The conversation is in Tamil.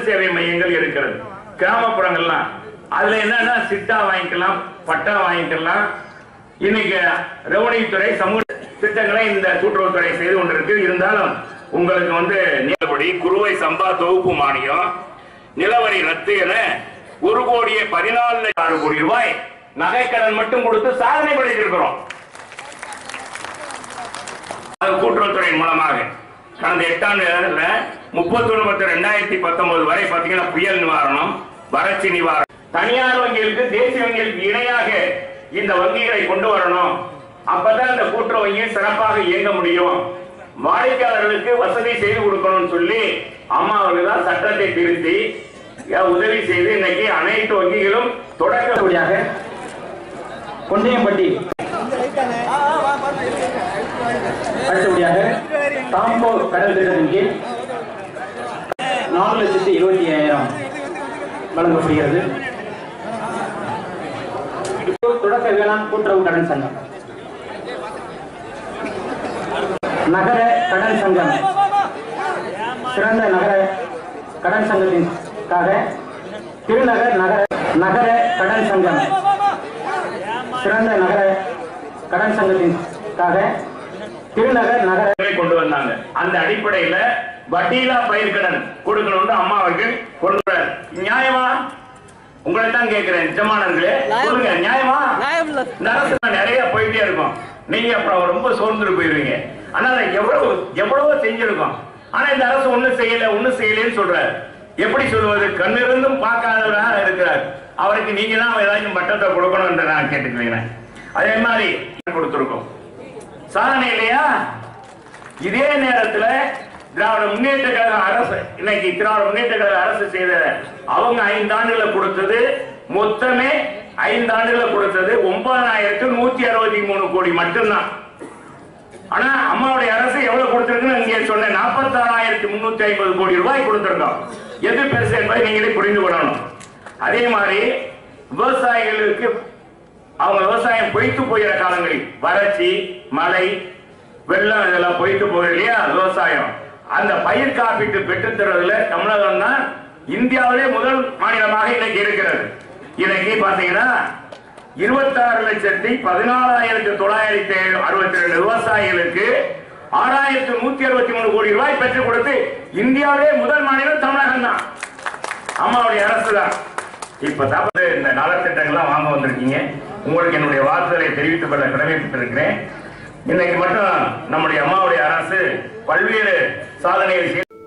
சேவை மையங்கள் இருக்கிறது கிராமப்புறங்கள்லாம் அதுல என்னன்னா சிட்டா வாங்கிக்கலாம் பட்டா வாங்கிக்கலாம் இன்னைக்கு ரெவன்யூத்துறை சமூக திட்டங்களை இந்த கூட்டுறவுத்துறை செய்து கொண்டிருக்கு இருந்தாலும் உங்களுக்கு வந்து நிலப்படி குறுவை சம்பா தொகுப்பு மானியம் நிலவரி ரத்து என ஒரு கோடியே பதினாலு லட்சம் ஆறு கோடி ரூபாய் நகைக்கடன் மட்டும் கொடுத்து சாதனை படைத்திருக்கிறோம் அது கூட்டுறவுத்துறையின் மூலமாக கடந்த எட்டாண்டு காலத்துல முப்பத்தி ஒன்று பத்து ரெண்டாயிரத்தி பத்தொன்பது வரை பாத்தீங்கன்னா புயல் நிவாரணம் வறட்சி நிவாரணம் தனியார் வங்கிகளுக்கு தேசிய வங்கிகளுக்கு இணையாக இந்த வங்கிகளை கொண்டு வரணும் அப்பதான் இந்த கூட்டுறவு வங்கி சிறப்பாக இயங்க முடியும் வாடிக்கையாளர்களுக்கு வசதி செய்து கொடுக்கணும்னு சொல்லி அம்மா அவர்கள் தான் சட்டத்தை திருத்தி அஹ், உதவி செய்து இன்னைக்கு அனைத்து வங்கிகளும் தொடக்க அடுத்தபடியாக கொண்டையம்பட்டி அடுத்தபடியாக தாம்போ கடல் திட்டத்தின் கீழ் நாலு லட்சத்தி இருபத்தி ஐயாயிரம் வழங்கப்படுகிறது தொடக்க வேளாண் கூட்டுறவு கடன் சங்கம் நகர கடன் சங்கம் சிறந்த நகர கடன் சங்கத்திற்காக திருநகர் நகர நகர கடன் சங்கம் சிறந்த நகர கடன் சங்கத்திற்காக திருநகர் நகர திட்டங்களை கொண்டு வந்தாங்க அந்த அடிப்படையில வட்டியில்லா பயிர்க்கடன் கொடுக்கணும்னு அம்மா அவர்கள் கொண்டு வர்றார். நியாயமா உங்களை தான் கேட்கிறேன் எஜமானர்களே சொல்லுங்க நியாயமா இந்த அரசு நிறைய போயிட்டே இருக்கும் நீங்க அப்புறம் ரொம்ப சோர்ந்துட்டு போயிருவீங்க ஆனா எவ்வளவு எவ்வளவோ செஞ்சிருக்கோம் ஆனா இந்த அரசு ஒண்ணும் செய்யல ஒண்ணும் செய்யலன்னு சொல்றாரு எப்படி சொல்லுவது கண்ணிருந்தும் பார்க்காதவராக இருக்கிறார் அவருக்கு நீங்க தான் ஏதாச்சும் பட்டத்தை கொடுக்கணும் என்று நான் கேட்டுக்கிறேன் அதே மாதிரி கொடுத்திருக்கோம் சாதனை இல்லையா இதே நேரத்துல திராவிட முன்னேற்ற கழக அரசு இன்னைக்கு திராவிட முன்னேற்ற கழக அரசு செய்த அவங்க ஐந்து ஆண்டுகளை கொடுத்தது மொத்தமே ஐந்து ஆண்டுகளை கொடுத்தது ஒன்பதாயிரத்து நூத்தி அறுபத்தி மூணு கோடி மட்டும்தான் ஆனா அம்மாவுடைய அரசு எவ்வளவு கொடுத்திருக்குன்னு இங்கே சொன்ன நாற்பத்தாறாயிரத்தி முன்னூத்தி ஐம்பது கோடி ரூபாய் கொடுத்திருக்கோம் எது பெருசு என்பதை நீங்களே புரிந்து கொள்ளணும் அதே மாதிரி விவசாயிகளுக்கு அவங்க விவசாயம் பொய்த்து போகிற காலங்களில் வறட்சி மழை வெள்ளம் இதெல்லாம் பொய்த்து போகுது இல்லையா விவசாயம் அந்த பயிர் காப்பீட்டு பெற்றுத் தருவதில் தமிழகம் தான் இந்தியாவிலே முதல் மாநிலமாக இன்னைக்கு இருக்கிறது இன்னைக்கு பாத்தீங்கன்னா இருபத்தாறு லட்சத்தி பதினாலாயிரத்தி தொள்ளாயிரத்தி அறுபத்தி ரெண்டு விவசாயிகளுக்கு ஆறாயிரத்தி நூத்தி அறுபத்தி மூணு கோடி ரூபாய் பெற்றுக் கொடுத்து இந்தியாவிலே முதல் மாநிலம் தமிழகம் தான் அம்மாவுடைய அரசு தான் இப்ப தப்பு இந்த நலத்திட்டங்கள்லாம் வாங்க வந்திருக்கீங்க உங்களுக்கு என்னுடைய வாழ்த்துக்களை தெரிவித்துக் கொள்ள கடமைப்பட்டிருக்கிறேன் இன்னைக்கு மட்டும் நம்முடைய அம்மாவுடைய அரசு பல்வேறு சாதனைகளை செய்து